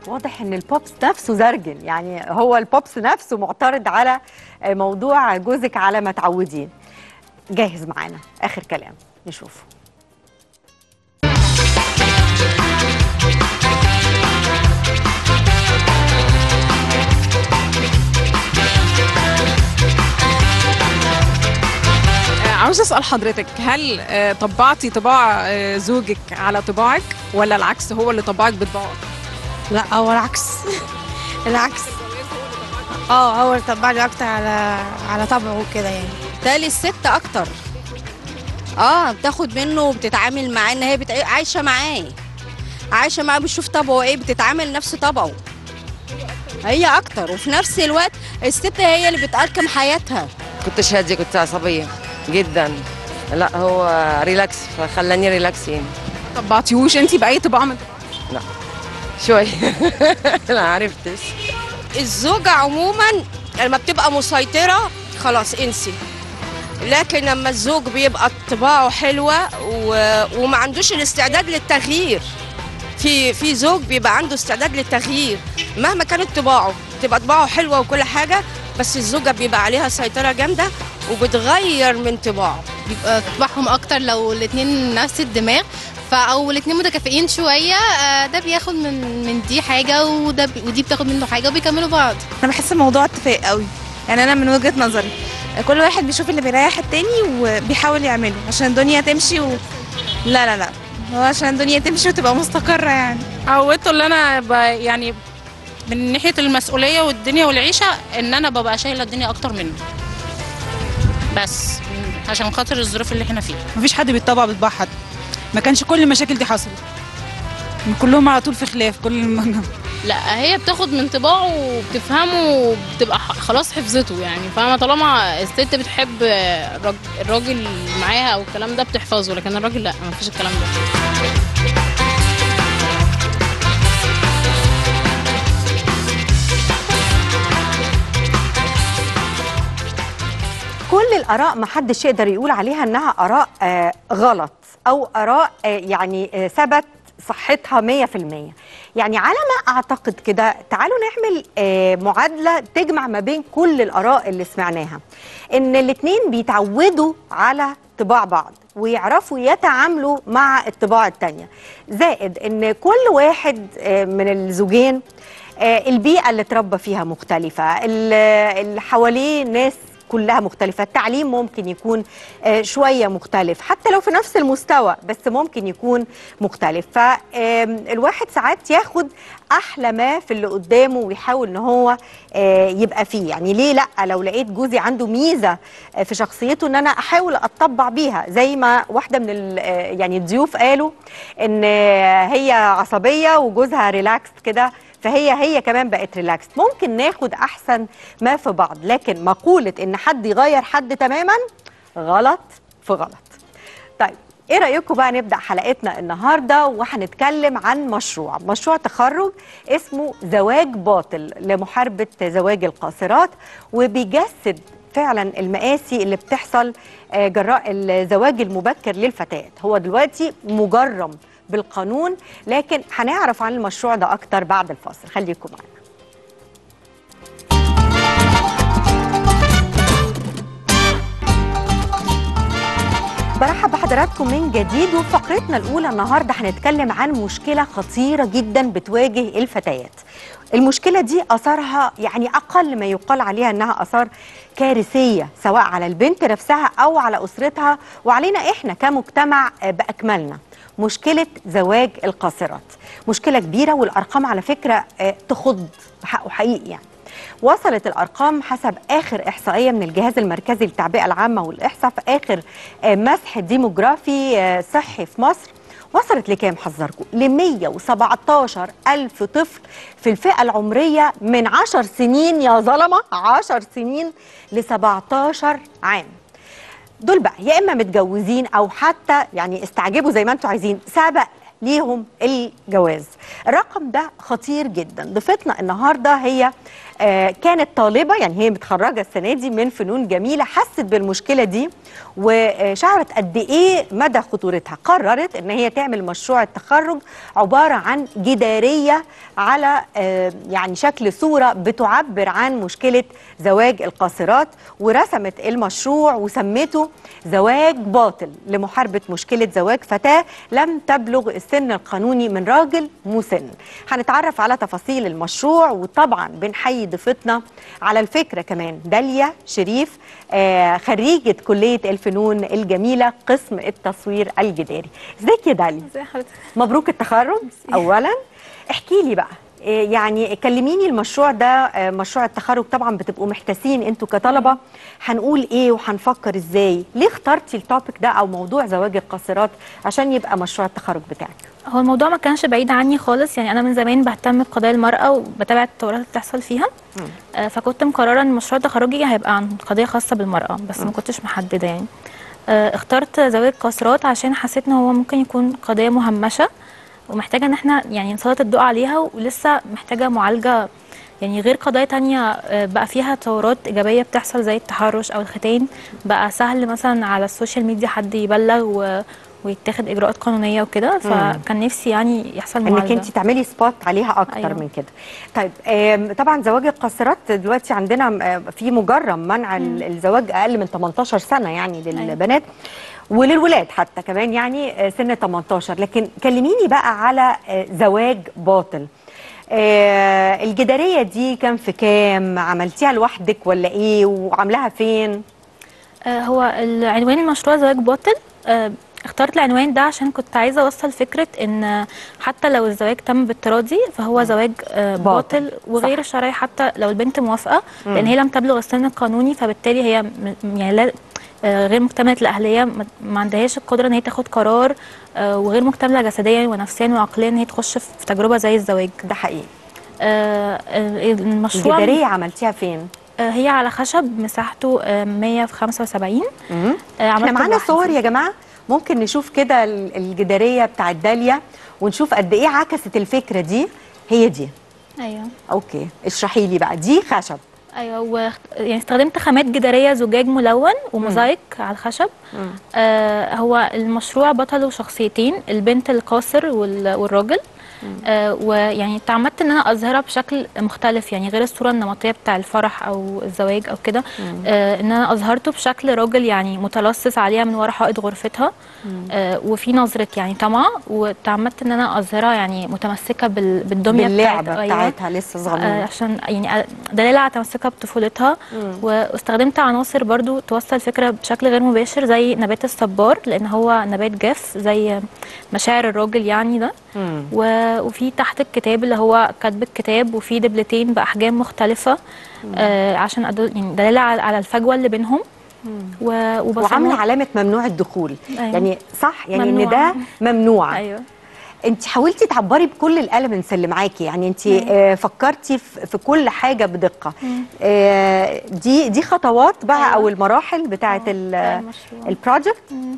واضح ان البوبس نفسه زرجن يعني هو البوبس نفسه معترض على موضوع جوزك على ما تعودين جاهز معانا اخر كلام نشوفه عاوز اسال حضرتك هل آه، طبعتي طباع آه، زوجك على طباعك ولا العكس هو اللي طبعك بطباعه لا هو العكس العكس اه هو اللي طبعني اكتر على على طبعه وكده يعني تالي الست اكتر اه بتاخد منه وبتتعامل معاه ان هي بتع... عايشه معاه عايشه معاه بتشوف طبعه ايه بتتعامل نفس طبعه هي اكتر وفي نفس الوقت الست هي اللي بتقلكم حياتها كنتش هادية كنت عصبية جدا لا هو ريلاكس فخلاني ريلاكس يعني طبعتيهوش انت باي طباع من شوي لا عرفتش الزوجة عموما لما بتبقى مسيطرة خلاص انسي لكن لما الزوج بيبقى طباعه حلوة و... وما عندوش الاستعداد للتغيير في في زوج بيبقى عنده استعداد للتغيير مهما كانت طباعه تبقى طباعه حلوة وكل حاجة بس الزوجة بيبقى عليها سيطرة جامدة وبتغير من طباعه بيبقى طباعهم اكتر لو الاتنين نفس الدماغ فا او الاتنين متكافئين شويه آه، ده بياخد من من دي حاجه وده بي ودي بتاخد منه حاجه وبيكملوا بعض انا بحس الموضوع اتفاق قوي يعني انا من وجهة نظري كل واحد بيشوف اللي بيريح التاني وبيحاول يعمله عشان الدنيا تمشي و... لا لا لا هو عشان الدنيا تمشي وتبقى مستقرة يعني عودته اللي انا ب... يعني من ناحيه المسؤوليه والدنيا والعيشه ان انا ببقى شايله الدنيا اكتر منه بس عشان خاطر الظروف اللي احنا فيها مفيش حد بيتطبع بطباع حد ما كانش كل المشاكل دي حصلت كلهم على طول في خلاف كل الم... لا هي بتاخد من طباعه وبتفهمه وبتبقى ح- خلاص حفظته يعني فاهمه طالما الست بتحب الراج- الراجل اللي معاها او الكلام ده بتحفظه لكن الراجل لا مفيش الكلام ده كل الاراء ما حدش يقدر يقول عليها انها اراء آه غلط او اراء آه يعني آه ثبت صحتها 100% يعني على ما اعتقد كده تعالوا نعمل آه معادله تجمع ما بين كل الاراء اللي سمعناها ان الاثنين بيتعودوا على طباع بعض ويعرفوا يتعاملوا مع الطباع التانية زائد ان كل واحد آه من الزوجين آه البيئه اللي اتربى فيها مختلفه ال- اللي حواليه ناس كلها مختلفة التعليم ممكن يكون آه، شوية مختلف حتى لو في نفس المستوى بس ممكن يكون مختلف فالواحد ساعات ياخد أحلى ما في اللي قدامه ويحاول إن هو آه، يبقى فيه يعني ليه لأ لو لقيت جوزي عنده ميزة آه، في شخصيته إن أنا أحاول أتطبع بيها زي ما واحدة من ال- آه، يعني الضيوف قالوا إن آه، هي عصبية وجوزها ريلاكس كده فهي هي كمان بقت ريلاكس ممكن ناخد احسن ما في بعض لكن مقوله ان حد يغير حد تماما غلط في غلط طيب ايه رايكم بقى نبدا حلقتنا النهارده وهنتكلم عن مشروع مشروع تخرج اسمه زواج باطل لمحاربه زواج القاصرات وبيجسد فعلا المآسي اللي بتحصل آه، جراء الزواج المبكر للفتيات هو دلوقتي مجرم بالقانون لكن هنعرف عن المشروع ده اكتر بعد الفاصل خليكم معانا برحب بحضراتكم من جديد وفقرتنا الأولى النهاردة هنتكلم عن مشكلة خطيرة جدا بتواجه الفتيات المشكلة دي أثرها يعني أقل ما يقال عليها أنها أثار كارثية سواء على البنت نفسها أو على أسرتها وعلينا إحنا كمجتمع آه، بأكملنا مشكلة زواج القاصرات مشكلة كبيرة والأرقام على فكرة آه، تخض بحقه حقيقي يعني وصلت الارقام حسب اخر احصائيه من الجهاز المركزي للتعبئه العامه والاحصاء في اخر آه، مسح ديموغرافي آه، صحي في مصر وصلت لكام حذركم ل 117 ألف طفل في الفئة العمرية من 10 سنين يا ظلمة 10 سنين ل 17 عام دول بقى يا اما متجوزين او حتى يعني استعجبوا زي ما انتم عايزين سبق ليهم الجواز الرقم ده خطير جدا ضيفتنا النهارده هي آه، كانت طالبه يعني هي متخرجه السنه دي من فنون جميله حست بالمشكله دي وشعرت قد ايه مدى خطورتها قررت ان هي تعمل مشروع التخرج عباره عن جداريه على آه، يعني شكل صوره بتعبر عن مشكله زواج القاصرات ورسمت المشروع وسمته زواج باطل لمحاربه مشكله زواج فتاه لم تبلغ السن القانوني من راجل مسن هنتعرف على تفاصيل المشروع وطبعا بنحيي ضيفتنا على الفكره كمان داليا شريف آه، خريجه كليه الفنون الجميله قسم التصوير الجداري ازيك يا داليا ازي حضرتك مبروك التخرج اولا احكي لي بقى إيه يعني كلميني المشروع ده آه، مشروع التخرج طبعا بتبقوا محتاسين انتوا كطلبه هنقول ايه وهنفكر ازاي ليه اخترتي التوبيك ده او موضوع زواج القاصرات عشان يبقى مشروع التخرج بتاعك هو الموضوع ما كانش بعيد عني خالص يعني انا من زمان بهتم بقضايا المراه وبتابع التطورات اللي بتحصل فيها آه، فكنت مقرره ان مشروع تخرجي هيبقى عن قضيه خاصه بالمراه بس ما كنتش محدده يعني آه، اخترت زواج القاصرات عشان حسيت ان هو ممكن يكون قضيه مهمشه ومحتاجه ان احنا يعني نسلط الضوء عليها ولسه محتاجه معالجه يعني غير قضايا تانية آه، بقى فيها تطورات إيجابية بتحصل زي التحرش أو الختان بقى سهل مثلا على السوشيال ميديا حد يبلغ و... ويتاخد إجراءات قانونية وكده فكان نفسي يعني يحصل انك معالجة انت تعملي سبوت عليها اكتر أيوة. أيوة. من كده طيب آم، طبعا زواج القاصرات دلوقتي عندنا آم، في مجرم منع ال- الزواج اقل من 18 سنه يعني للبنات وللولاد حتى كمان يعني آه، سن 18 لكن كلميني بقى على آه، زواج باطل آه، الجداريه دي كام في كام عملتيها لوحدك ولا ايه وعاملاها فين آه، هو العنوان المشروع زواج باطل آه، اخترت العنوان ده عشان كنت عايزه اوصل فكره ان حتى لو الزواج تم بالتراضي فهو زواج آه، باطل. باطل وغير شرعي حتى لو البنت موافقه لان هي لم تبلغ السن القانوني فبالتالي هي م- م- يعني لا آه، غير مكتمله الاهليه ما- ما عندهاش القدره ان هي تاخد قرار آه، وغير مكتمله جسديا ونفسيا وعقليا ان هي تخش في تجربه زي الزواج ده حقيقي آه، آه، المشروع الجداريه عملتيها فين آه، هي على خشب مساحته آه، 100 في 75 مم. آه، احنا عملته معانا لوحدي. صور يا جماعه ممكن نشوف كده ال- الجداريه بتاعت داليا ونشوف قد ايه عكست الفكره دي هي دي ايوه اوكي اشرحي لي بقى دي خشب ايوه و يعني استخدمت خامات جداريه زجاج ملون وموزايك على الخشب آه هو المشروع بطله شخصيتين البنت القاصر وال- والراجل آه ويعني تعمدت ان انا اظهرها بشكل مختلف يعني غير الصوره النمطيه بتاع الفرح او الزواج او كده آه ان انا اظهرته بشكل راجل يعني متلصص عليها من ورا حائط غرفتها آه وفي نظره يعني طمع وتعمدت ان انا اظهرها يعني متمسكه بال- بالدميه باللعبه بتاعت أيوة. بتاعتها لسه آه، صغنونه عشان يعني آه، دلالة على تمسكها بطفولتها واستخدمت عناصر برضو توصل فكرة بشكل غير مباشر زي نبات الصبار لأن هو نبات جاف زي مشاعر الراجل يعني ده مم. و- وفي تحت الكتاب اللي هو كاتب الكتاب وفي دبلتين بأحجام مختلفة آه عشان أدل يعني دلالة على على الفجوة اللي بينهم و- وبصمم- وعامله علامه ممنوع الدخول أيوة. يعني صح يعني ان ممنوع. ده ممنوع أيوه انت حاولتي تعبري بكل الالمنتس اللي معاكي يعني انت آه فكرتي في في كل حاجه بدقه آه دي دي خطوات بقى أيوة. او المراحل بتاعه بتاع المشروع. البروجكت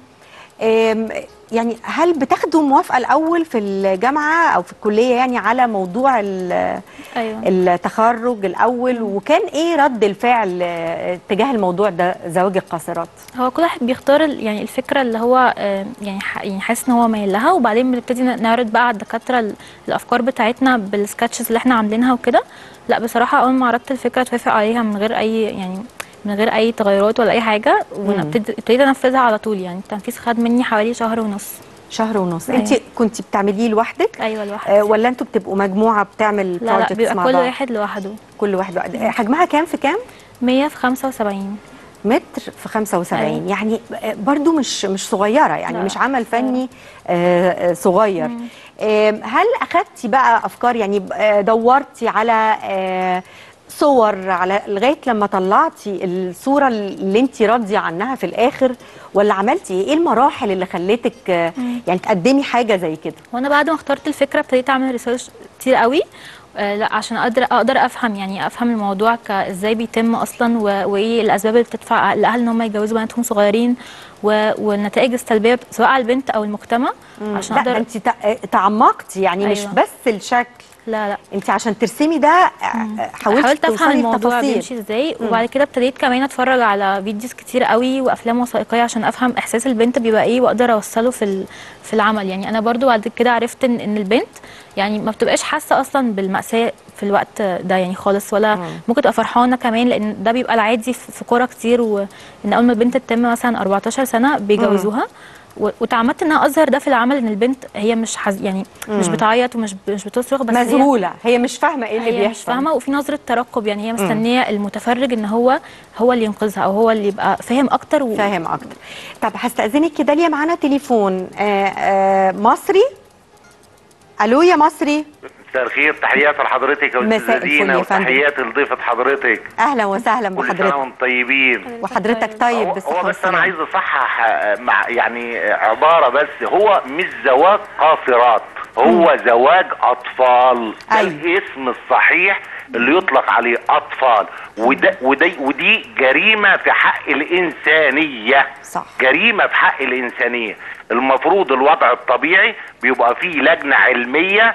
آم، يعني هل بتاخدوا موافقه الاول في الجامعه او في الكليه يعني على موضوع ال- أيوه التخرج الاول وكان ايه رد الفعل آه، تجاه الموضوع ده زواج القاصرات هو كل واحد بيختار ال- يعني الفكره اللي هو آه، يعني ح- يعني حاسس ان هو مايل لها وبعدين بنبتدي ن- نعرض بقى على الدكاتره ال- الافكار بتاعتنا بالسكتشز اللي احنا عاملينها وكده لا بصراحه اول ما عرضت الفكره توافق عليها من غير اي يعني من غير اي تغيرات ولا اي حاجه ونبتدي ابتديت انفذها على طول يعني التنفيذ خد مني حوالي شهر ونص شهر ونص أيوة. انت كنت بتعمليه لوحدك ايوه لوحدي آه، ولا انتوا بتبقوا مجموعه بتعمل لا لا projects بيبقى مع كل بعض؟ واحد لوحده كل واحد لوحده. آه، حجمها كام في كام 100 في 75 متر في 75 أيوة. يعني آه، برضو مش مش صغيره يعني لا، مش عمل فني آه، آه، صغير آم، هل اخدتي بقى افكار يعني آه، دورتي على آه، صور على لغايه لما طلعتي الصوره اللي انت راضيه عنها في الاخر ولا عملتي ايه ايه المراحل اللي خلتك آه، يعني تقدمي حاجه زي كده وانا بعد ما اخترت الفكره ابتديت اعمل ريسيرش كتير قوي آه، لا عشان اقدر اقدر افهم يعني افهم الموضوع ك- ازاي بيتم اصلا و- وايه الاسباب اللي بتدفع الاهل ان هم يجوزوا بناتهم صغيرين و- والنتائج السلبيه سواء على البنت او المجتمع عشان لا ده اقدر انت تع- تعمقتي يعني مش أيوة. بس الشكل لا لا انت عشان ترسمي ده آه، حاولتي حاولت افهم توصلي الموضوع لتفاصيل. بيمشي ازاي وبعد كده ابتديت كمان اتفرج على فيديوز كتير قوي وافلام وثائقيه عشان افهم احساس البنت بيبقى ايه واقدر اوصله في ال- في العمل يعني انا برضو بعد كده عرفت ان ان البنت يعني ما بتبقاش حاسه اصلا بالماساه في الوقت ده يعني خالص ولا ممكن تبقى فرحانه كمان لان ده بيبقى العادي في في كوره كتير وان اول ما البنت تتم مثلا 14 سنه بيجوزوها و- وتعمدت ان انا اظهر ده في العمل ان البنت هي مش حز... يعني مش مم. بتعيط ومش ب- مش بتصرخ بس هي- مذهوله هي مش فاهمه ايه اللي هي بيحصل مش فاهمه وفي نظره ترقب يعني هي مم. مستنيه المتفرج ان هو هو اللي ينقذها او هو اللي يبقى فاهم اكتر و... فاهم اكتر طب هستاذنك كده ليا معانا تليفون آه آه مصري الو يا مصري مساء الخير تحياتي لحضرتك يا مساء استاذه الفل دينا يا فندم. وتحياتي لضيفه حضرتك اهلا وسهلا كل سنه بحضرتك وانتم طيبين وحضرتك طيب هو, بالصحه هو بس انا والسلامة. عايز اصحح آه، مع يعني آه، عباره بس هو مش زواج قاصرات هو زواج اطفال ده الاسم الصحيح اللي يطلق عليه اطفال وده ودي ودي جريمه في حق الانسانيه صح جريمه في حق الانسانيه المفروض الوضع الطبيعي بيبقى فيه لجنه علميه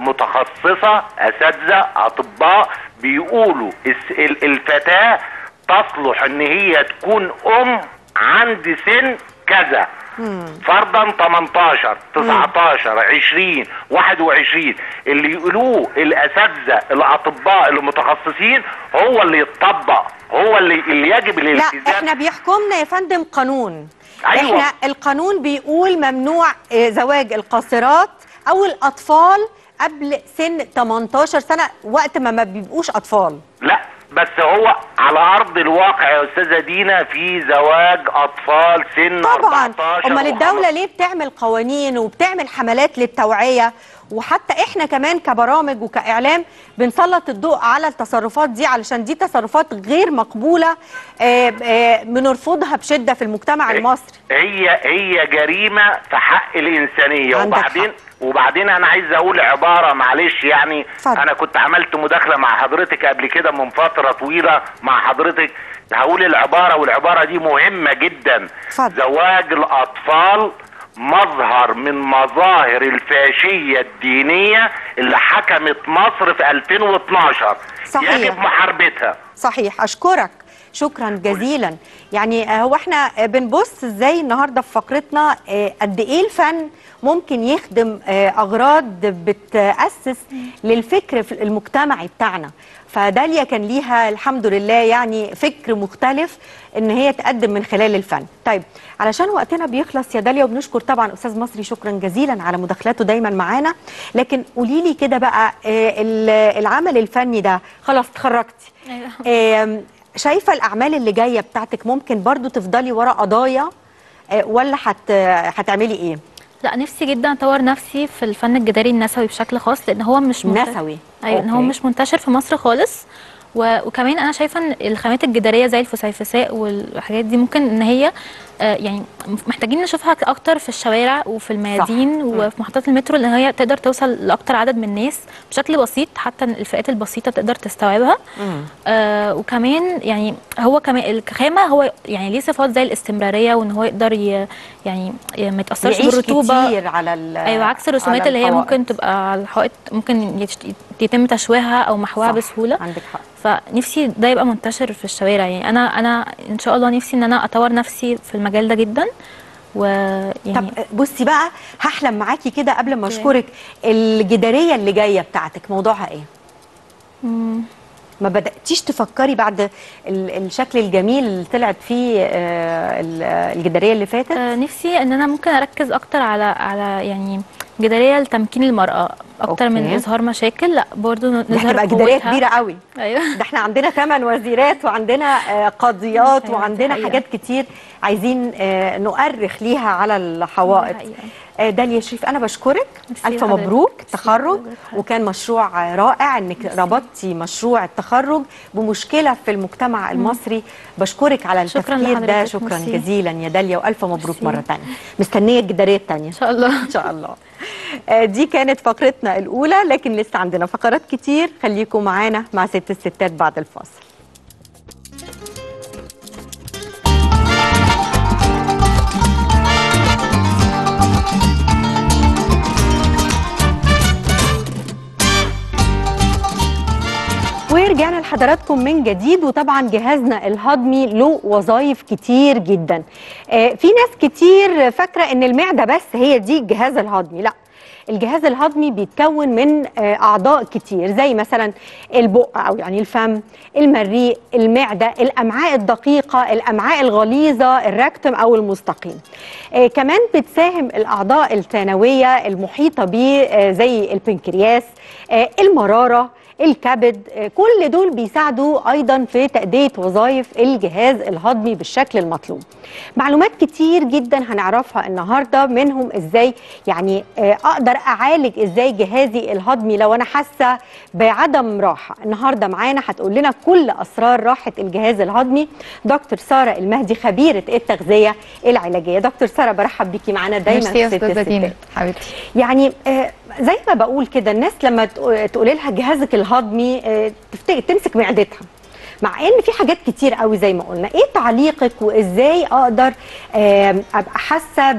متخصصه اساتذه اطباء بيقولوا الس- ال- الفتاه تصلح ان هي تكون ام عند سن كذا فرضا 18 19 20 21 اللي يقولوه الاساتذه الاطباء المتخصصين هو اللي يتطبق هو اللي اللي يجب لا الالتزام احنا بيحكمنا يا فندم قانون أيوة. احنا القانون بيقول ممنوع آه، زواج القاصرات او الاطفال قبل سن 18 سنه وقت ما ما بيبقوش اطفال لا بس هو على ارض الواقع يا استاذه دينا في زواج اطفال سن طبعا 14 امال و الدوله ليه بتعمل قوانين وبتعمل حملات للتوعيه وحتى احنا كمان كبرامج وكاعلام بنسلط الضوء على التصرفات دي علشان دي تصرفات غير مقبوله آه، آه، بنرفضها بشده في المجتمع المصري هي هي جريمه في حق الانسانيه عندك وبعدين وبعدين انا عايز اقول عباره معلش يعني اتفضل. انا كنت عملت مداخله مع حضرتك قبل كده من فتره طويله مع حضرتك هقول العباره والعباره دي مهمه جدا اتفضل. زواج الاطفال مظهر من مظاهر الفاشيه الدينيه اللي حكمت مصر في 2012 صحيح. يجب محاربتها صحيح اشكرك شكرا جزيلا يعني آه، هو احنا آه، بنبص ازاي النهارده في فقرتنا آه، قد ايه الفن ممكن يخدم آه، اغراض بتاسس للفكر في المجتمعي بتاعنا فداليا كان ليها الحمد لله يعني فكر مختلف ان هي تقدم من خلال الفن طيب علشان وقتنا بيخلص يا داليا وبنشكر طبعا استاذ مصري شكرا جزيلا على مداخلاته دايما معانا لكن قولي لي كده بقى آه، ال- العمل الفني ده خلاص اتخرجتي آم، شايفه الاعمال اللي جايه بتاعتك ممكن برضو تفضلي ورا قضايا آه، ولا هت هتعملي ايه لا نفسي جدا اطور نفسي في الفن الجداري النسوي بشكل خاص لان هو مش منت- نسوي. ايوه ان هو أوكي. مش منتشر في مصر خالص و... وكمان انا شايفه ان الخامات الجداريه زي الفسيفساء والحاجات دي ممكن ان هي آه، يعني محتاجين نشوفها اكتر في الشوارع وفي الميادين وفي محطات المترو لان هي تقدر توصل لاكتر عدد من الناس بشكل بسيط حتى الفئات البسيطه تقدر تستوعبها آه وكمان يعني هو كمان الخامه هو يعني ليه صفات زي الاستمراريه وان هو يقدر ي يعني ي- ما يتاثرش يعيش بالرطوبه كتير على ال- ايوه عكس الرسومات على اللي هي الحوائط. ممكن تبقى على الحائط ممكن يت- يتم تشويهها او محوها صح، بسهوله عندك حق فنفسي ده يبقى منتشر في الشوارع يعني انا انا ان شاء الله نفسي ان انا اطور نفسي في المجال ده جدا ويعني طب بصي بقى هحلم معاكي كده قبل ما اشكرك الجداريه اللي جايه بتاعتك موضوعها ايه مم. ما بداتيش تفكري بعد ال- الشكل الجميل اللي طلعت فيه آه، ال- الجداريه اللي فاتت آه، نفسي ان انا ممكن اركز اكتر على على يعني جداريه لتمكين المراه اكتر من أوكي. اظهار مشاكل لا برضو دي نظهر هتبقى جداريه قوتها. كبيره قوي ايوه ده احنا عندنا ثمان وزيرات وعندنا آه، قاضيات أيوة، وعندنا حقيقة. حاجات كتير عايزين آه، نؤرخ ليها على الحوائط حقيقة. آه، داليا شريف انا بشكرك ميرسي الف لحضرتك. مبروك التخرج وكان مشروع آه، رائع انك ربطتي مشروع التخرج بمشكله في المجتمع المصري بشكرك على شكراً التفكير ده لحضرتك، شكرا ميرسي. جزيلا يا داليا والف مبروك ميرسي. مره ثانيه مستنيه الجداريه الثانيه ان شاء الله ان شاء الله آه، دي كانت فقرتنا الاولى لكن لسه عندنا فقرات كتير خليكم معانا مع ست الستات بعد الفاصل بحضراتكم من جديد وطبعا جهازنا الهضمي له وظائف كتير جدا آه، في ناس كتير فاكره ان المعده بس هي دي الجهاز الهضمي لا الجهاز الهضمي بيتكون من آه، اعضاء كتير زي مثلا البق او يعني الفم المريء المعده الامعاء الدقيقه الامعاء الغليظه الراكتوم او المستقيم آه، كمان بتساهم الاعضاء الثانويه المحيطه بيه آه، زي البنكرياس آه، المراره الكبد آه، كل دول بيساعدوا ايضا في تاديه وظائف الجهاز الهضمي بالشكل المطلوب معلومات كتير جدا هنعرفها النهارده منهم ازاي يعني آه، اقدر اعالج ازاي جهازي الهضمي لو انا حاسه بعدم راحه النهارده معانا هتقول لنا كل اسرار راحه الجهاز الهضمي دكتور ساره المهدي خبيره التغذيه العلاجيه دكتور ساره برحب بيكي معانا دايما ميرسي يا في ست استاذه دينا الستات. حبيبتي يعني آه، زي ما بقول كده الناس لما تق- تقولي لها جهازك الهضمي آه، تفت- تمسك معدتها مع ان في حاجات كتير قوي زي ما قلنا ايه تعليقك وازاي اقدر آم، ابقى حاسه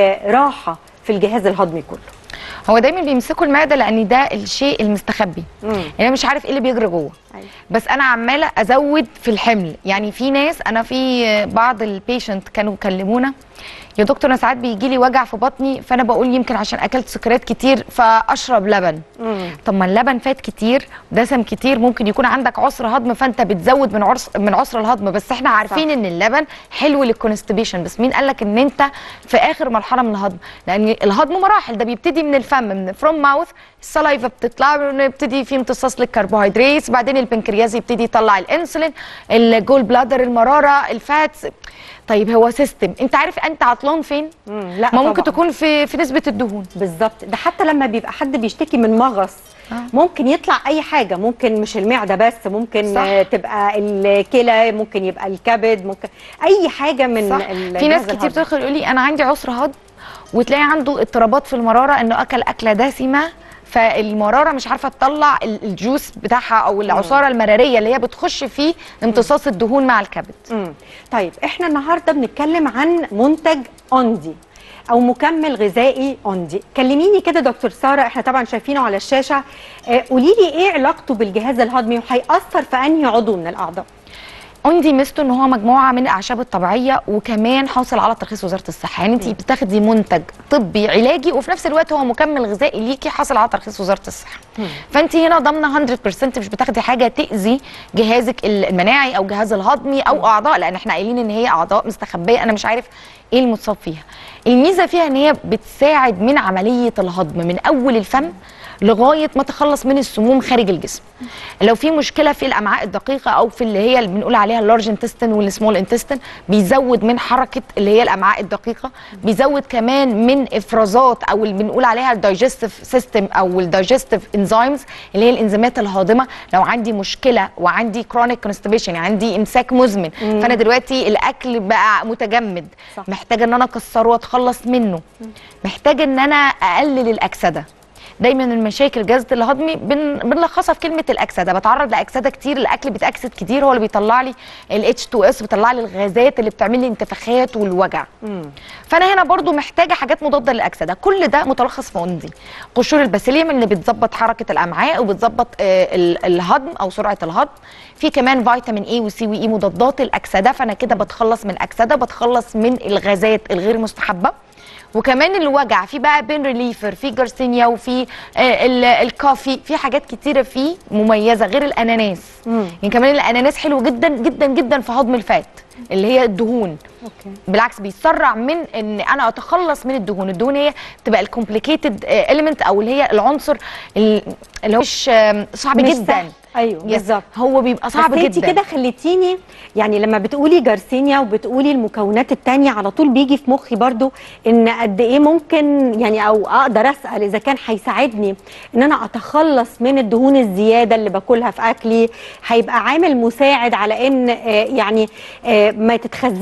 براحه في الجهاز الهضمي كله هو دايما بيمسكوا المعده لان ده الشيء المستخبي مم. يعني انا مش عارف ايه اللي بيجري جوه أيوة. بس انا عماله ازود في الحمل يعني في ناس انا في بعض البيشنت كانوا كلمونا يا دكتور انا ساعات بيجي لي وجع في بطني فانا بقول يمكن عشان اكلت سكريات كتير فاشرب لبن طب ما اللبن فات كتير دسم كتير ممكن يكون عندك عسر هضم فانت بتزود من عرس من عسر الهضم بس احنا عارفين صح. ان اللبن حلو للكونستيبيشن بس مين قال لك ان انت في اخر مرحله من الهضم لان الهضم مراحل ده بيبتدي من الفم من فروم ماوث السلايفا بتطلع بيبتدي في امتصاص للكربوهيدرات بعدين البنكرياس يبتدي يطلع الانسولين الجول بلادر المراره الفاتس طيب هو سيستم انت عارف انت عطلان فين مم. لا ما ممكن طبعاً. تكون في في نسبه الدهون بالظبط ده حتى لما بيبقى حد بيشتكي من مغص ممكن يطلع اي حاجه ممكن مش المعده بس ممكن صح. آه، تبقى الكلى ممكن يبقى الكبد ممكن اي حاجه من صح الجهاز في ناس كتير الهضمي. بتدخل يقول لي انا عندي عسر هضم وتلاقي عنده اضطرابات في المراره انه اكل اكله دسمه فالمراره مش عارفه تطلع ال- الجوس بتاعها او العصاره المراريه اللي هي بتخش في امتصاص الدهون مع الكبد مم. طيب احنا النهارده بنتكلم عن منتج اوندي او مكمل غذائي اوندي كلميني كده دكتور ساره احنا طبعا شايفينه على الشاشه آه، قولي لي ايه علاقته بالجهاز الهضمي وهيأثر في انهي عضو من الاعضاء اوندي ميزته ان هو مجموعه من الاعشاب الطبيعيه وكمان حاصل على ترخيص وزاره الصحه يعني انت بتاخدي منتج طبي علاجي وفي نفس الوقت هو مكمل غذائي ليكي حاصل على ترخيص وزاره الصحه فانت هنا ضامنه 100% مش بتاخدي حاجه تاذي جهازك المناعي او جهاز الهضمي او اعضاء لان احنا قايلين ان هي اعضاء مستخبيه انا مش عارف ايه المتصاب فيها الميزه فيها ان هي بتساعد من عمليه الهضم من اول الفم لغايه ما تخلص من السموم خارج الجسم لو في مشكله في الامعاء الدقيقه او في اللي هي اللي بنقول عليها اللارج انتستين والسمول انتستين بيزود من حركه اللي هي الامعاء الدقيقه بيزود كمان من افرازات او اللي بنقول عليها الدايجستيف سيستم او الدايجستيف انزيمز اللي هي الانزيمات الهاضمه لو عندي مشكله وعندي كرونيك كونستيبيشن يعني عندي امساك مزمن مم. فانا دلوقتي الاكل بقى متجمد صح. محتاجه ان انا اكسره واتخلص منه محتاجه ان انا اقلل الاكسده دايما المشاكل جهاز الهضمي بن... بنلخصها في كلمه الاكسده بتعرض لاكسده كتير الاكل بيتاكسد كتير هو اللي بيطلع لي الاتش 2 اس بيطلع لي الغازات اللي بتعمل لي انتفاخات والوجع فانا هنا برضو محتاجه حاجات مضاده للاكسده كل ده متلخص في اوندي قشور الباسيليوم اللي بتظبط حركه الامعاء وبتظبط آه، ال- الهضم او سرعه الهضم في كمان فيتامين اي وسي واي مضادات الاكسده فانا كده بتخلص من الاكسده بتخلص من الغازات الغير مستحبه وكمان الوجع في بقى بين ريليفر في جارسينيا وفي آه، ال- الكافي في حاجات كتيره فيه مميزه غير الاناناس يعني كمان الاناناس حلو جدا جدا جدا في هضم الفات اللي هي الدهون اوكي بالعكس بيسرع من ان انا اتخلص من الدهون الدهون هي بتبقى الكومبليكيتد اليمنت او اللي هي العنصر ال- اللي هو مش آم، صعب مش جدا سهل. ايوه Yes. بالظبط هو بيبقى صعب بس جدا انت كده خليتيني يعني لما بتقولي جارسينيا وبتقولي المكونات التانية على طول بيجي في مخي برضو ان قد ايه ممكن يعني او اقدر اسال اذا كان هيساعدني ان انا اتخلص من الدهون الزياده اللي باكلها في اكلي هيبقى عامل مساعد على ان آه، يعني آه، ما تتخزنش الدهون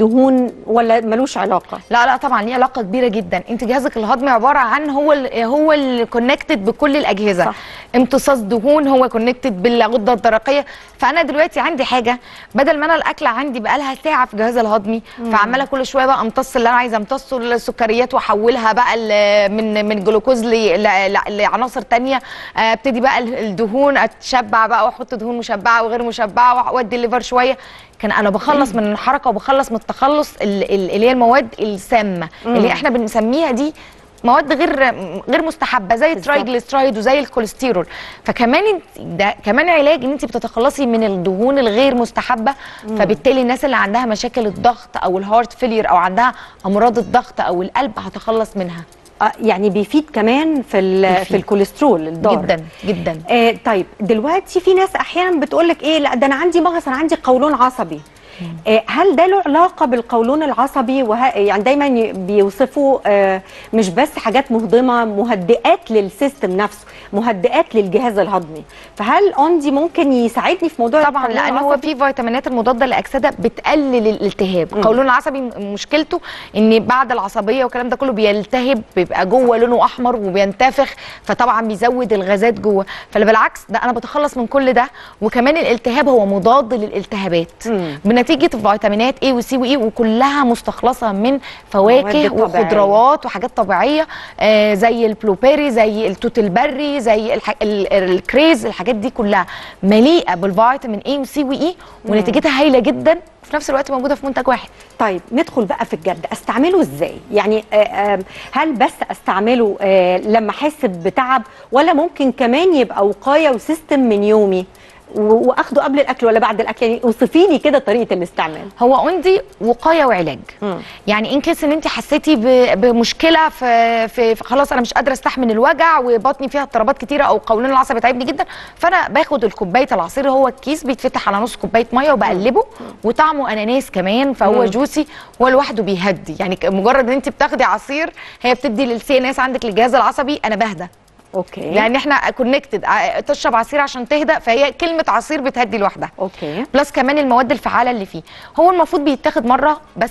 الدهون ولا ملوش علاقه لا لا طبعا ليه علاقه كبيره جدا انت جهازك الهضمي عباره عن هو ال هو اللي كونكتد بكل الاجهزه صح. امتصاص دهون هو كونكتد بالغده الدرقيه فانا دلوقتي عندي حاجه بدل ما انا الاكله عندي بقى لها ساعه في جهاز الهضمي مم. فعماله كل شويه بقى امتص اللي انا عايزه امتصه السكريات واحولها بقى ل- من من جلوكوز ل- ل- ل- لعناصر تانية آه، ابتدي بقى ال- الدهون اتشبع بقى واحط دهون مشبعه وغير مشبعه وادي الليفر شويه كان انا بخلص من الحركه وبخلص من التخلص ال- ال- اللي هي المواد السامه مم. اللي احنا بنسميها دي مواد غير غير مستحبه زي الترايجليسرايد وزي الكوليسترول فكمان انت ده كمان علاج ان انت بتتخلصي من الدهون الغير مستحبه مم. فبالتالي الناس اللي عندها مشاكل الضغط او الهارت فيلير او عندها امراض الضغط او القلب هتخلص منها آه، يعني بيفيد كمان في ال- في الكوليسترول الضار جدا جدا آه طيب دلوقتي في ناس احيانا بتقول لك ايه لا ده انا عندي مغص انا عندي قولون عصبي آه هل ده له علاقه بالقولون العصبي وه... يعني دايما ي- بيوصفوا آه مش بس حاجات مهضمه مهدئات للسيستم نفسه مهدئات للجهاز الهضمي فهل اوندي ممكن يساعدني في موضوع طبعا القولون لان هو العصبي؟ في فيتامينات المضاده للاكسده بتقلل الالتهاب مم. القولون العصبي م- مشكلته ان بعد العصبيه والكلام ده كله بيلتهب بيبقى جوه لونه احمر وبينتفخ فطبعا بيزود الغازات جوه فبالعكس ده انا بتخلص من كل ده وكمان الالتهاب هو مضاد للالتهابات بنتيجه فيتامينات A وسي واي وكلها مستخلصه من فواكه مواد طبيعية. وخضروات وحاجات طبيعيه آه زي البلوبيري زي التوت البري زي الح... ال... الكريز الحاجات دي كلها مليئه بالفيتامين A وسي واي ونتيجتها هايله جدا وفي نفس الوقت موجوده في منتج واحد طيب ندخل بقى في الجد استعمله ازاي يعني آه، آه، هل بس استعمله آه، لما احس بتعب ولا ممكن كمان يبقى وقايه وسيستم من يومي و- واخده قبل الاكل ولا بعد الاكل يعني اوصفي لي كده طريقه الاستعمال هو عندي وقايه وعلاج يعني ان كيس ان انت حسيتي ب- بمشكله في, في في خلاص انا مش قادره استحمل الوجع وبطني فيها اضطرابات كتيره او قولون العصبي تعبني جدا فانا باخد الكوبايه العصير هو الكيس بيتفتح على نص كوبايه ميه وبقلبه وطعمه اناناس كمان فهو مم. جوسي هو لوحده بيهدي يعني ك- مجرد ان انت بتاخدي عصير هي بتدي للسي ان اس عندك للجهاز العصبي انا بهدى اوكي لان احنا كونكتد تشرب عصير عشان تهدى فهي كلمه عصير بتهدي لوحدها اوكي بلس كمان المواد الفعاله اللي فيه هو المفروض بيتاخد مره بس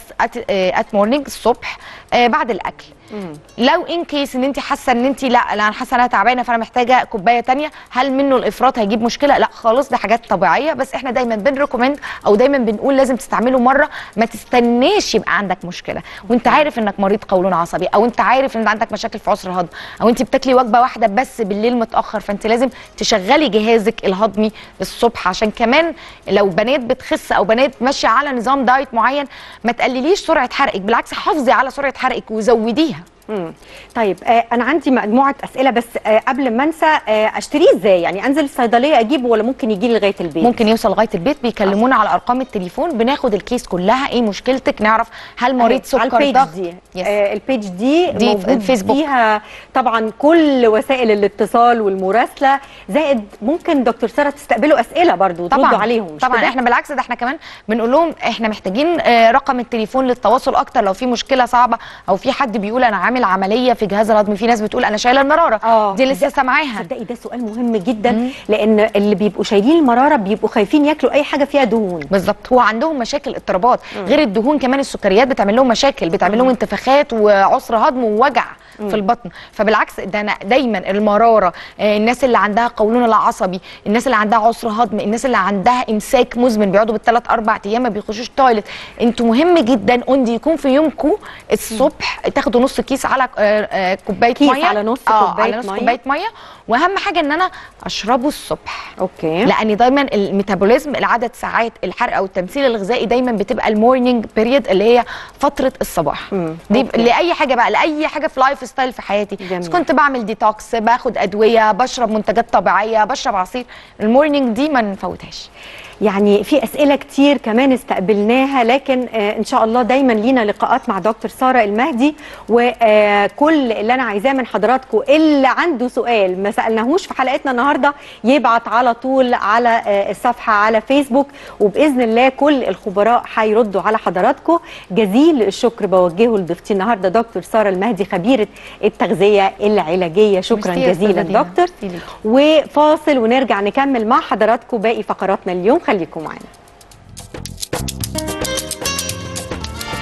ات مورنينج الصبح آه، بعد الاكل لو ان كيس ان انت حاسه ان انت لا لا انا حاسه ان انا تعبانه فانا محتاجه كوبايه تانية هل منه الافراط هيجيب مشكله لا خالص ده حاجات طبيعيه بس احنا دايما بنريكومند او دايما بنقول لازم تستعمله مره ما تستناش يبقى عندك مشكله وانت عارف انك مريض قولون عصبي او انت عارف ان عندك مشاكل في عسر الهضم او انت بتاكلي وجبه واحده بس بالليل متاخر فانت لازم تشغلي جهازك الهضمي الصبح عشان كمان لو بنات بتخس او بنات ماشيه على نظام دايت معين ما تقلليش سرعه حرقك بالعكس حافظي على سرعه حرقك وزوديها مم. طيب آه انا عندي مجموعه اسئله بس آه قبل ما انسى آه اشتريه ازاي يعني انزل الصيدليه اجيبه ولا ممكن يجي لي لغايه البيت ممكن يوصل لغايه البيت بيكلمونا على ارقام التليفون بناخد الكيس كلها ايه مشكلتك نعرف هل مريض أهي، على سكر البيج ضغط دي آه البيج دي, دي موجود الفيسبوك. فيها طبعا كل وسائل الاتصال والمراسله زائد ممكن دكتور ساره تستقبلوا اسئله برضو وتردوا طبعا عليهم مش طبعا كده؟ احنا بالعكس ده احنا كمان بنقول لهم احنا محتاجين آه، رقم التليفون للتواصل اكتر لو في مشكله صعبه او في حد بيقول انا عامل عمليه في جهاز الهضمي في ناس بتقول انا شايله المراره آه، دي لسه سامعاها تصدقي ده سؤال مهم جدا لان اللي بيبقوا شايلين المراره بيبقوا خايفين ياكلوا اي حاجه فيها دهون بالظبط هو عندهم مشاكل اضطرابات مم. غير الدهون كمان السكريات بتعمل لهم مشاكل بتعمل لهم انتفاخات وعسر هضم ووجع مم. في البطن فبالعكس ده أنا دايما المراره آه، الناس اللي عندها قولون العصبي الناس اللي عندها عسر هضم الناس اللي عندها امساك مزمن بيقعدوا بالثلاث اربع ايام ما بيخشوش تويلت انتوا مهم جدا اندي يكون في يومكم الصبح تاخدوا نص كيس على آه، آه، كوبايه كيس ميه على نص آه، كوباية على نص مية. كوبايه ميه واهم حاجه ان انا اشربه الصبح اوكي لان دايما الميتابوليزم العدد ساعات الحرق او التمثيل الغذائي دايما بتبقى المورنينج بيريد اللي هي فتره الصباح دي أوكي. لاي حاجه بقى لاي حاجه في لايف ستايل في حياتي بس كنت بعمل ديتوكس باخد ادويه بشرب منتجات طبيعيه بشرب عصير المورنينج دي ما نفوتهاش يعني في اسئله كتير كمان استقبلناها لكن آه ان شاء الله دايما لينا لقاءات مع دكتور ساره المهدي وكل اللي انا عايزاه من حضراتكم اللي عنده سؤال ما سالناهوش في حلقتنا النهارده يبعت على طول على آه الصفحه على فيسبوك وباذن الله كل الخبراء هيردوا على حضراتكم جزيل الشكر بوجهه لضيفتي النهارده دكتور ساره المهدي خبيره التغذيه العلاجيه شكرا ميرسي يا جزيلا أستاذة دينا. دكتور ميرسي ليكي. وفاصل ونرجع نكمل مع حضراتكم باقي فقراتنا اليوم خليكم معانا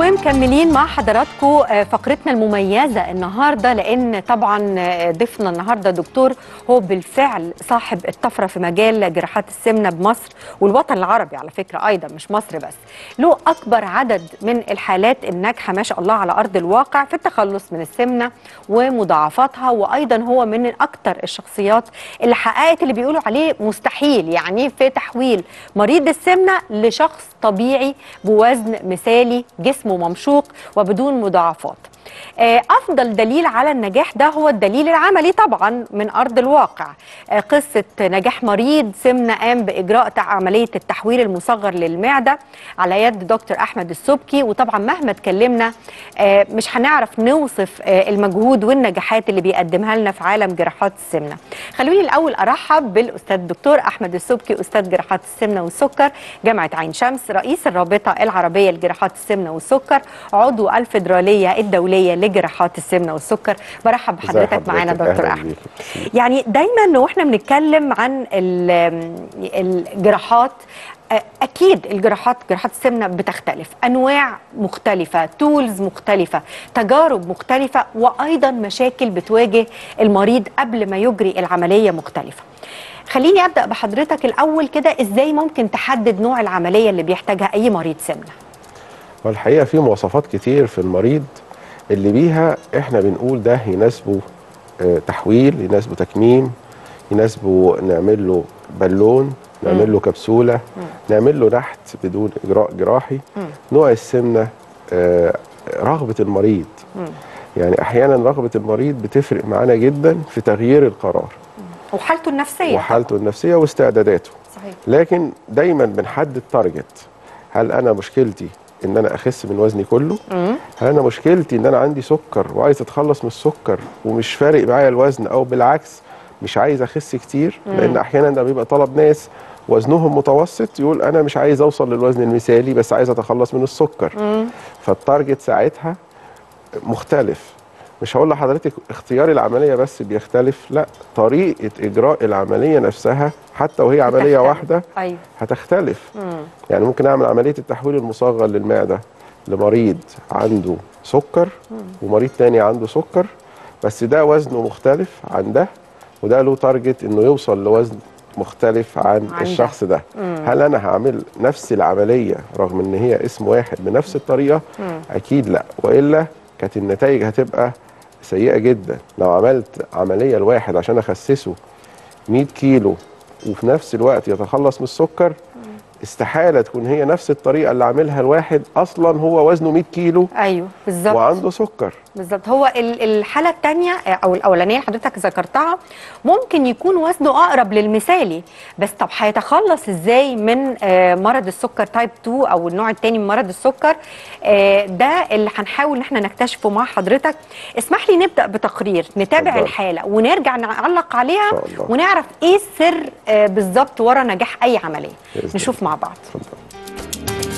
ومكملين مع حضراتكم آه، فقرتنا المميزة النهاردة لأن طبعا آه، ضيفنا النهاردة دكتور هو بالفعل صاحب الطفرة في مجال جراحات السمنة بمصر والوطن العربي على فكرة أيضا مش مصر بس له أكبر عدد من الحالات الناجحة ما شاء الله على أرض الواقع في التخلص من السمنة ومضاعفاتها وأيضا هو من أكثر الشخصيات اللي حققت اللي بيقولوا عليه مستحيل يعني في تحويل مريض السمنة لشخص طبيعي بوزن مثالي جسمه ممشوق وبدون مضاعفات آه، افضل دليل على النجاح ده هو الدليل العملي طبعا من ارض الواقع آه، قصه نجاح مريض سمنه قام باجراء تع- عمليه التحويل المصغر للمعده على يد دكتور احمد السبكي وطبعا مهما اتكلمنا آه، مش هنعرف نوصف آه، المجهود والنجاحات اللي بيقدمها لنا في عالم جراحات السمنه خلوني الاول ارحب بالاستاذ الدكتور احمد السبكي استاذ جراحات السمنه والسكر جامعه عين شمس رئيس الرابطه العربيه لجراحات السمنه والسكر عضو الفدراليه الدوليه لجراحات السمنه والسكر برحب ازي بحضرتك معانا حضرتك؟ دكتور أهلاً احمد بيك. يعني دايما واحنا بنتكلم عن ال- الجراحات آه، اكيد الجراحات جراحات السمنه بتختلف انواع مختلفه تولز مختلفه تجارب مختلفه وايضا مشاكل بتواجه المريض قبل ما يجري العمليه مختلفه خليني ابدا بحضرتك الاول كده ازاي ممكن تحدد نوع العمليه اللي بيحتاجها اي مريض سمنه والحقيقه في مواصفات كتير في المريض اللي بيها احنا بنقول ده يناسبه آه، تحويل يناسبه تكميم يناسبه نعمل له بالون نعمل له كبسوله نعمل له نحت بدون اجراء جراحي نوع السمنه آه، رغبه المريض يعني احيانا رغبه المريض بتفرق معانا جدا في تغيير القرار وحالته النفسيه وحالته النفسيه واستعداداته صحيح لكن دايما بنحدد تارجت هل انا مشكلتي ان انا اخس من وزني كله مم. هل انا مشكلتي ان انا عندي سكر وعايز اتخلص من السكر ومش فارق معايا الوزن او بالعكس مش عايز اخس كتير لان احيانا ده بيبقى طلب ناس وزنهم متوسط يقول انا مش عايز اوصل للوزن المثالي بس عايز اتخلص من السكر مم. فالتارجت ساعتها مختلف مش هقول لحضرتك اختيار العمليه بس بيختلف لا طريقه اجراء العمليه نفسها حتى وهي عمليه بتختلف. واحده ايوه هتختلف مم. يعني ممكن اعمل عمليه التحويل المصغر للمعده لمريض عنده سكر ومريض تاني عنده سكر بس ده وزنه مختلف عن ده وده له تارجت انه يوصل لوزن مختلف عن, عن ده. الشخص ده هل انا هعمل نفس العمليه رغم ان هي اسم واحد بنفس الطريقه اكيد لا والا كانت النتائج هتبقى سيئه جدا لو عملت عمليه لواحد عشان اخسسه 100 كيلو وفي نفس الوقت يتخلص من السكر استحاله تكون هي نفس الطريقه اللي عاملها الواحد اصلا هو وزنه 100 كيلو ايوه بالظبط وعنده سكر بالظبط هو ال- الحاله الثانيه او الاولانيه اللي حضرتك ذكرتها ممكن يكون وزنه اقرب للمثالي بس طب هيتخلص ازاي من آه، مرض السكر تايب 2 او النوع الثاني من مرض السكر آه، ده اللي هنحاول ان احنا نكتشفه مع حضرتك اسمح لي نبدا بتقرير نتابع اتفضل. الحاله ونرجع نعلق عليها إن شاء الله. ونعرف ايه السر آه، بالظبط ورا نجاح اي عمليه بإذن نشوف مع بعض اتفضل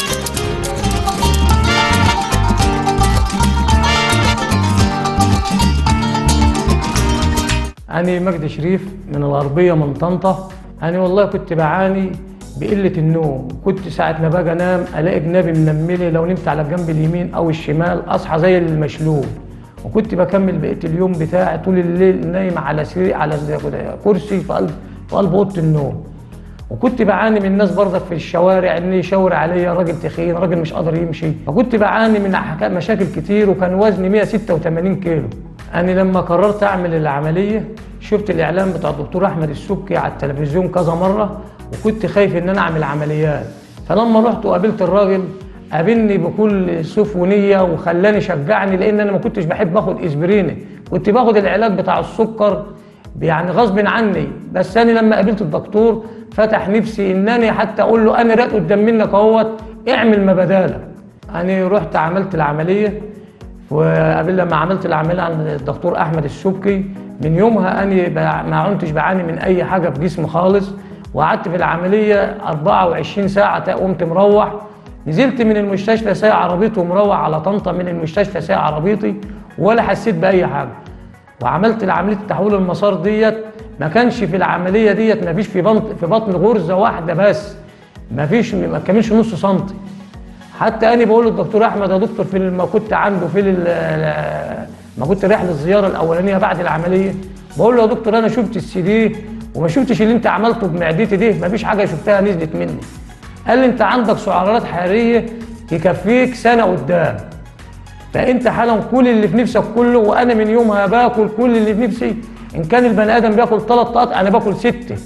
أنا مجدي شريف من الغربية من طنطا أنا والله كنت بعاني بقلة النوم كنت ساعة ما باجي أنام ألاقي جنابي منملة لو نمت على الجنب اليمين أو الشمال أصحى زي المشلول وكنت بكمل بقية اليوم بتاعي طول الليل نايم على سرير على زي كده كرسي في قلب في قلب أوضة النوم وكنت بعاني من الناس برضك في الشوارع ان يشاور عليا راجل تخين راجل مش قادر يمشي فكنت بعاني من حكا- مشاكل كتير وكان وزني 186 كيلو انا لما قررت اعمل العمليه شفت الاعلان بتاع الدكتور احمد السبكي على التلفزيون كذا مره وكنت خايف ان انا اعمل عمليات فلما رحت وقابلت الراجل قابلني بكل سوف ونيه وخلاني شجعني لان انا ما كنتش بحب اخد اسبريني كنت باخد العلاج بتاع السكر يعني غصب عني بس انا لما قابلت الدكتور فتح نفسي انني حتى اقول له انا رات قدام منك اهوت اعمل ما بدالك انا رحت عملت العمليه وقبل لما عملت العمليه عند الدكتور احمد السبكي من يومها انا ب- ما كنتش بعاني من اي حاجه في جسمي خالص وقعدت في العمليه 24 ساعه تا- قمت مروح نزلت من المستشفى سايق عربيتي ومروح على طنطا من المستشفى سايق عربيتي ولا حسيت باي حاجه وعملت العمليه التحويل المسار ديت ما كانش في العمليه ديت ما فيش في بطن في بطن غرزه واحده بس ما فيش ما كملش نص سنتي حتى انا بقول للدكتور احمد يا دكتور في ما كنت عنده في ال- ال- ما كنت رايح للزياره الاولانيه بعد العمليه بقول له يا دكتور انا شفت السي دي وما شفتش اللي انت عملته بمعدتي دي ما فيش حاجه شفتها نزلت مني قال لي انت عندك سعرات حراريه تكفيك سنه قدام فانت حالا كل اللي في نفسك كله وانا من يومها باكل كل اللي في نفسي ان كان البني ادم بياكل ثلاث طاقات انا باكل سته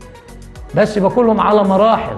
بس باكلهم على مراحل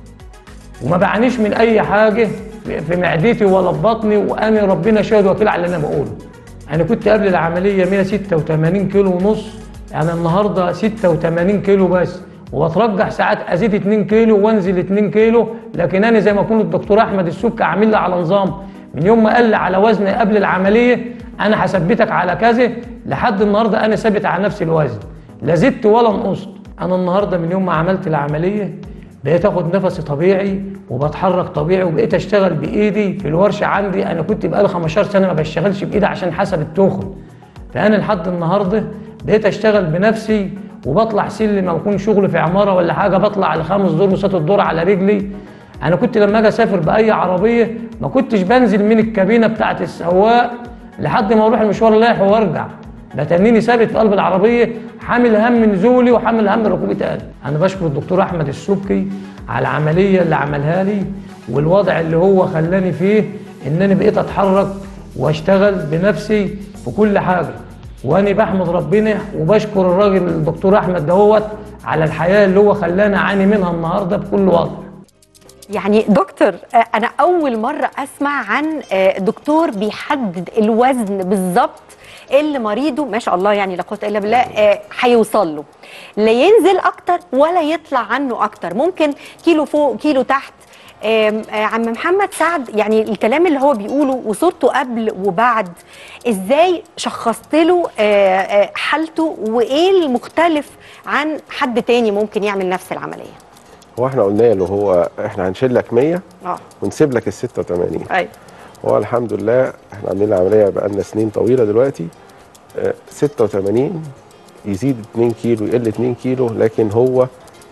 وما بعانيش من اي حاجه في في معدتي ولا في بطني وانا ربنا شاهد وكيل على اللي انا بقوله انا كنت قبل العمليه 186 كيلو ونص انا النهارده 86 كيلو بس وبترجح ساعات ازيد 2 كيلو وانزل 2 كيلو لكن انا زي ما يكون الدكتور احمد السبكي عامل لي على نظام من يوم ما قال لي على وزني قبل العمليه انا هثبتك على كذا لحد النهارده انا ثابت على نفس الوزن لا زدت ولا نقصت انا النهارده من يوم ما عملت العمليه بقيت اخد نفسي طبيعي وبتحرك طبيعي وبقيت اشتغل بايدي في الورشه عندي انا كنت بقالي 15 سنه ما بشتغلش بايدي عشان حسب التخن فانا لحد النهارده بقيت اشتغل بنفسي وبطلع سلم او يكون شغل في عماره ولا حاجه بطلع لخمس دور وست الدور على رجلي انا كنت لما اجي اسافر باي عربيه ما كنتش بنزل من الكابينه بتاعت السواق لحد ما اروح المشوار رايح وارجع بتنيني ثابت في قلب العربيه حامل هم نزولي وحامل هم ركوبي تاني انا بشكر الدكتور احمد السبكي على العمليه اللي عملها لي والوضع اللي هو خلاني فيه ان انا بقيت اتحرك واشتغل بنفسي في كل حاجه وانا بحمد ربنا وبشكر الراجل الدكتور احمد دهوت على الحياه اللي هو خلاني اعاني منها النهارده بكل وضع يعني دكتور آه، انا اول مره اسمع عن آه، دكتور بيحدد الوزن بالظبط اللي مريضه ما شاء الله يعني لا قوه الا بالله آه، هيوصل له لا ينزل اكتر ولا يطلع عنه اكتر ممكن كيلو فوق كيلو تحت آم، آه، عم محمد سعد يعني الكلام اللي هو بيقوله وصورته قبل وبعد ازاي شخصت له آه، آه، حالته وايه المختلف عن حد تاني ممكن يعمل نفس العمليه هو احنا قلنا له هو احنا هنشيل لك 100 اه ونسيب لك ال 86 ايوه هو الحمد لله احنا عاملين العمليه بقالنا سنين طويله دلوقتي آه، 86 يزيد 2 كيلو يقل 2 كيلو لكن هو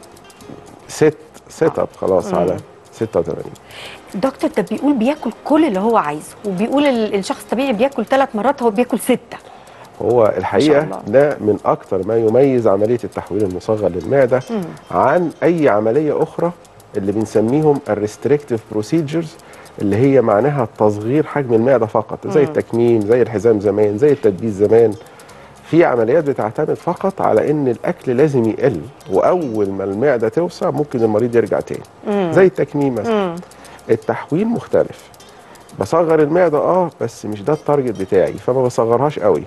ست سيت اب خلاص مم. على 86 دكتور ده بيقول بياكل كل اللي هو عايزه وبيقول ال- الشخص الطبيعي بياكل ثلاث مرات هو بياكل سته هو الحقيقه الله. ده من اكتر ما يميز عمليه التحويل المصغر للمعده مم. عن اي عمليه اخرى اللي بنسميهم الريستريكتيف بروسيجرز اللي هي معناها تصغير حجم المعده فقط زي مم. التكميم زي الحزام زمان زي التدبيس زمان في عمليات بتعتمد فقط على ان الاكل لازم يقل واول ما المعده توسع ممكن المريض يرجع تاني مم. زي التكميم مثلا مم. التحويل مختلف بصغر المعده اه بس مش ده التارجت بتاعي فما بصغرهاش قوي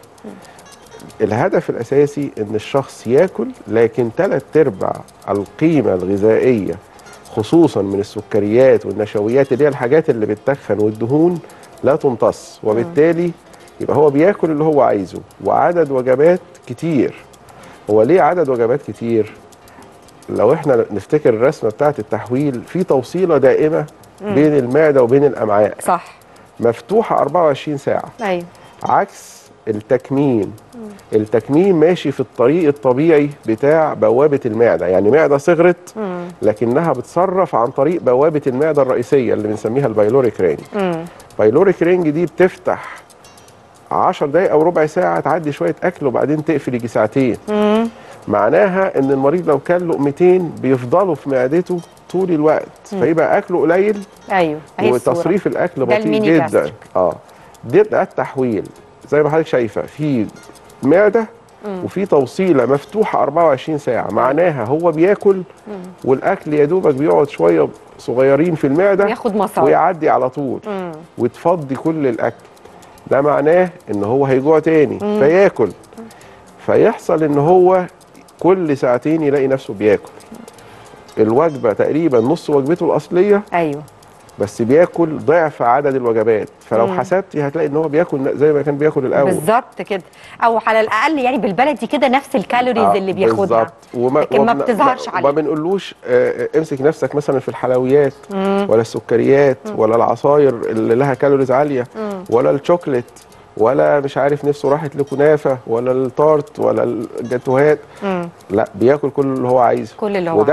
الهدف الاساسي ان الشخص ياكل لكن ثلاث ارباع القيمه الغذائيه خصوصا من السكريات والنشويات اللي هي الحاجات اللي بتتخن والدهون لا تمتص وبالتالي يبقى هو بياكل اللي هو عايزه وعدد وجبات كتير هو ليه عدد وجبات كتير لو احنا نفتكر الرسمه بتاعه التحويل في توصيله دائمه مم. بين المعده وبين الامعاء صح مفتوحه 24 ساعه ايوه عكس التكميم التكميم ماشي في الطريق الطبيعي بتاع بوابه المعده يعني معده صغرت مم. لكنها بتصرف عن طريق بوابه المعده الرئيسيه اللي بنسميها البايلوريك رينج مم. بايلوريك رينج دي بتفتح 10 دقايق او ربع ساعه تعدي شويه اكل وبعدين تقفل يجي ساعتين مم. معناها ان المريض لو كان لقمتين بيفضلوا في معدته طول الوقت مم. فيبقى اكله قليل ايوه أهي الصورة. وتصريف الاكل ده بطيء الميني جدا جاستريك. اه ده, ده التحويل زي ما حضرتك شايفه في معده مم. وفي توصيله مفتوحه 24 ساعه معناها هو بياكل مم. والاكل يا دوبك بيقعد شويه صغيرين في المعده ياخد مسار. ويعدي على طول مم. وتفضي كل الاكل ده معناه ان هو هيجوع تاني مم. فياكل فيحصل ان هو كل ساعتين يلاقي نفسه بياكل الوجبه تقريبا نص وجبته الاصليه ايوه بس بياكل ضعف عدد الوجبات فلو مم. حسبتي هتلاقي ان هو بياكل زي ما كان بياكل الاول بالظبط كده او على الاقل يعني بالبلدي كده نفس الكالوريز آه، اللي بياخدها بالظبط. وما لكن ما وما- بتظهرش ما عليه بنقولوش آه، امسك نفسك مثلا في الحلويات مم. ولا السكريات مم. ولا العصاير اللي لها كالوريز عاليه مم. ولا الشوكليت ولا مش عارف نفسه راحت لكنافه ولا التارت ولا الجاتوهات مم. لا بياكل كل اللي هو عايزه كل اللي هو وده عايزه.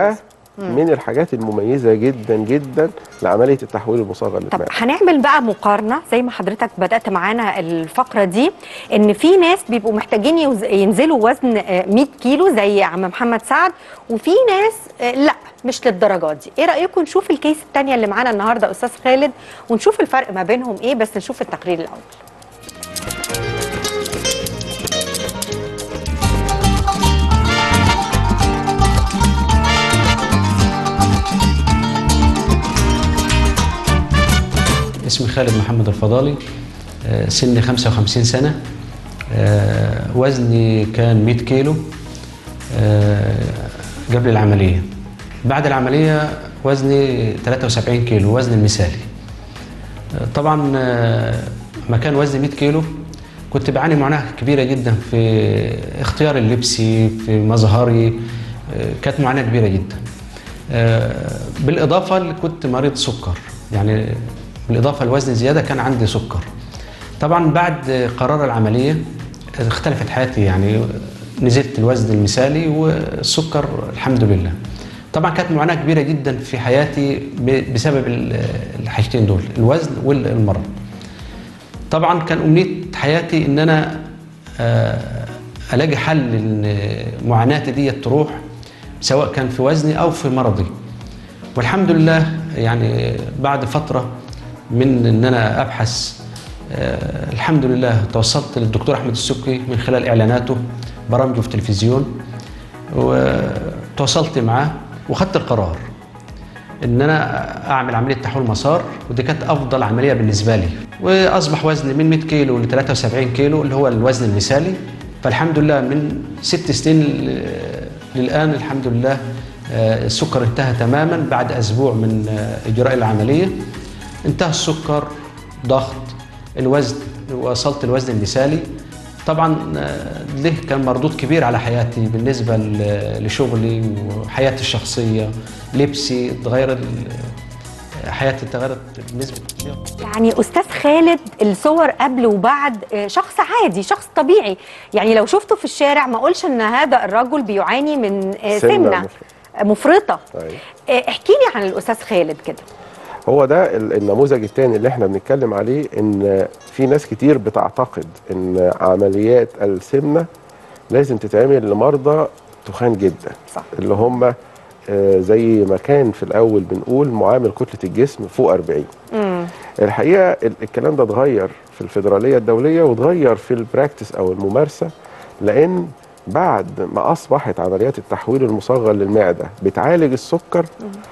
مم. من الحاجات المميزه جدا جدا لعمليه التحويل المصغر طب للمعده هنعمل بقى مقارنه زي ما حضرتك بدات معانا الفقره دي ان في ناس بيبقوا محتاجين يوز- ينزلوا وزن آه، 100 كيلو زي عم محمد سعد وفي ناس آه، لا مش للدرجات دي ايه رايكم نشوف الكيس الثانيه اللي معانا النهارده استاذ خالد ونشوف الفرق ما بينهم ايه بس نشوف التقرير الاول اسمي خالد محمد الفضالي آه، سني 55 سنة آه، وزني كان 100 كيلو آه، قبل العملية بعد العملية وزني 73 كيلو وزني المثالي آه، طبعا آه، ما كان وزني 100 كيلو كنت بعاني معاناة كبيرة جدا في اختيار اللبسي في مظهري آه، كانت معاناة كبيرة جدا آه، بالإضافة اللي كنت مريض سكر يعني بالإضافة لوزن زيادة كان عندي سكر طبعا بعد قرار العملية اختلفت حياتي يعني نزلت الوزن المثالي والسكر الحمد لله طبعا كانت معاناة كبيرة جدا في حياتي ب- بسبب ال- الحاجتين دول الوزن والمرض طبعا كان أمنية حياتي إن أنا آه، ألاقي حل إن معاناتي دي تروح سواء كان في وزني أو في مرضي والحمد لله يعني بعد فترة من إن أنا أبحث آه، الحمد لله توصلت للدكتور أحمد السكي من خلال إعلاناته برامجه في التلفزيون وتواصلت معاه وخدت القرار ان انا اعمل عمليه تحويل مسار ودي كانت افضل عمليه بالنسبه لي واصبح وزني من 100 كيلو ل 73 كيلو اللي هو الوزن المثالي فالحمد لله من ست سنين ل- للان الحمد لله آه، السكر انتهى تماما بعد اسبوع من آه، اجراء العمليه انتهى السكر ضغط الوزن وصلت الوزن المثالي طبعا آه، له كان مردود كبير على حياتي بالنسبه ل- لشغلي وحياتي الشخصيه لبسي اتغير ال- حياتي اتغيرت بنسبه كبيره يعني استاذ خالد الصور قبل وبعد آه، شخص عادي شخص طبيعي يعني لو شفته في الشارع ما اقولش ان هذا الرجل بيعاني من آه، سمنة سمنه مفرطة. آه، مفرطه أيوة. آه، احكي لي عن الاستاذ خالد كده هو ده ال- النموذج الثاني اللي احنا بنتكلم عليه ان في ناس كتير بتعتقد ان عمليات السمنه لازم تتعمل لمرضى تخان جدا صح. اللي هم آه، زي ما كان في الاول بنقول معامل كتله الجسم فوق 40 مم. الحقيقه ال- الكلام ده اتغير في الفيدراليه الدوليه واتغير في البراكتس او الممارسه لان بعد ما اصبحت عمليات التحويل المصغر للمعده بتعالج السكر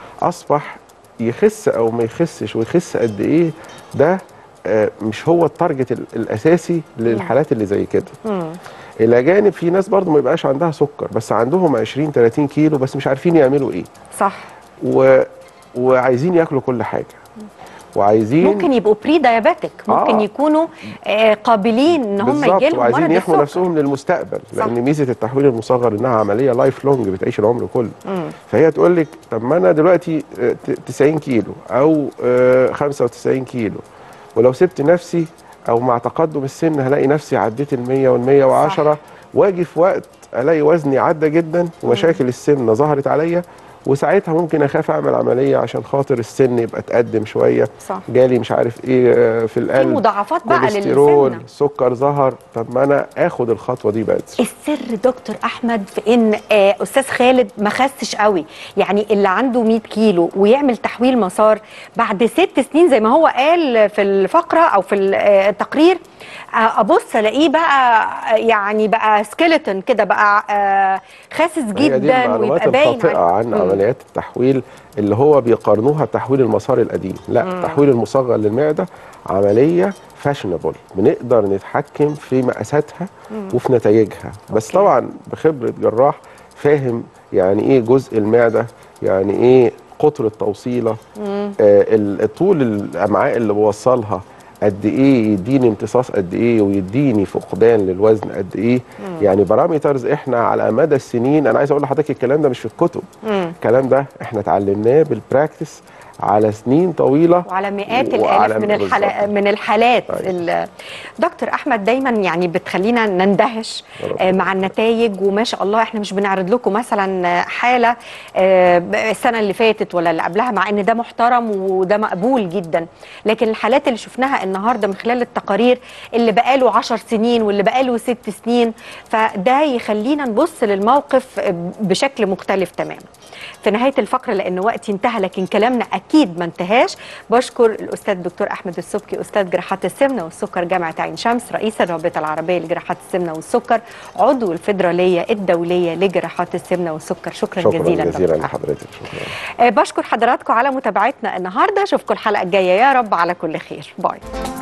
اصبح يخس او ما يخسش ويخس قد ايه ده آه، مش هو التارجت ال- الاساسي للحالات اللي زي كده مم. الى جانب في ناس برضو ما يبقاش عندها سكر بس عندهم 20 30 كيلو بس مش عارفين يعملوا ايه صح و... وعايزين ياكلوا كل حاجه وعايزين ممكن يبقوا بري دايابيتك ممكن آه. يكونوا آه، قابلين ان هم بالظبط يجي لهم وعايزين مرض يحموا السكر نفسهم للمستقبل صح. لان ميزه التحويل المصغر انها عمليه لايف لونج بتعيش العمر كله مم. فهي تقول لك طب ما انا دلوقتي آه، ت- 90 كيلو او آه، 95 كيلو ولو سبت نفسي او مع تقدم السن هلاقي نفسي عديت ال 100 وال 110 واجي في وقت الاقي وزني عدى جدا ومشاكل السمنه ظهرت عليا وساعتها ممكن اخاف اعمل عمليه عشان خاطر السن يبقى اتقدم شويه صح. جالي مش عارف ايه آه، في القلب مضاعفات بقى كوليسترول للسمنة. سكر ظهر طب ما انا اخد الخطوه دي بدري السر دكتور احمد في ان آه، استاذ خالد ما خسش قوي يعني اللي عنده 100 كيلو ويعمل تحويل مسار بعد ست سنين زي ما هو قال في الفقره او في ال- آه، التقرير آه، ابص الاقيه بقى آه، يعني بقى سكيلتون كده بقى آه، خاسس هي دي جدا المعلومات ويبقى باين الخاطئه عليه. عن مم. عمليات التحويل اللي هو بيقارنوها بتحويل المسار القديم لا مم. التحويل المصغر للمعده عمليه فاشنبل بنقدر نتحكم في مقاساتها مم. وفي نتائجها بس طبعا بخبره جراح فاهم يعني ايه جزء المعده يعني ايه قطر التوصيله مم. آه، ال- طول الامعاء اللي بوصلها قد ايه يديني امتصاص قد ايه ويديني فقدان للوزن قد ايه مم. يعني بارامترز احنا على مدى السنين انا عايز اقول لحضرتك الكلام ده مش في الكتب مم. الكلام ده احنا اتعلمناه بالبراكتس على سنين طويله وعلى مئات وعلى- الالاف من الحالات بالظبط. من الحالات ال- دكتور احمد دايما يعني بتخلينا نندهش آه، مع النتائج وما شاء الله احنا مش بنعرض لكم مثلا آه، حاله آه، السنه اللي فاتت ولا اللي قبلها مع ان ده محترم وده مقبول جدا لكن الحالات اللي شفناها النهارده من خلال التقارير اللي بقاله 10 سنين واللي بقاله ست سنين فده يخلينا نبص للموقف بشكل مختلف تماما في نهايه الفقره لان وقتي انتهى لكن كلامنا اكيد ما انتهاش بشكر الاستاذ الدكتور احمد السبكي استاذ جراحات السمنه والسكر جامعه عين شمس رئيس الرابطه العربيه لجراحات السمنه والسكر عضو الفيدراليه الدوليه لجراحات السمنه والسكر شكرا, شكرا جزيلا, جزيلا دكتور أحمد. لحضرتك شكرا آه، بشكر حضراتكم على متابعتنا النهارده اشوفكم الحلقه الجايه يا رب على كل خير باي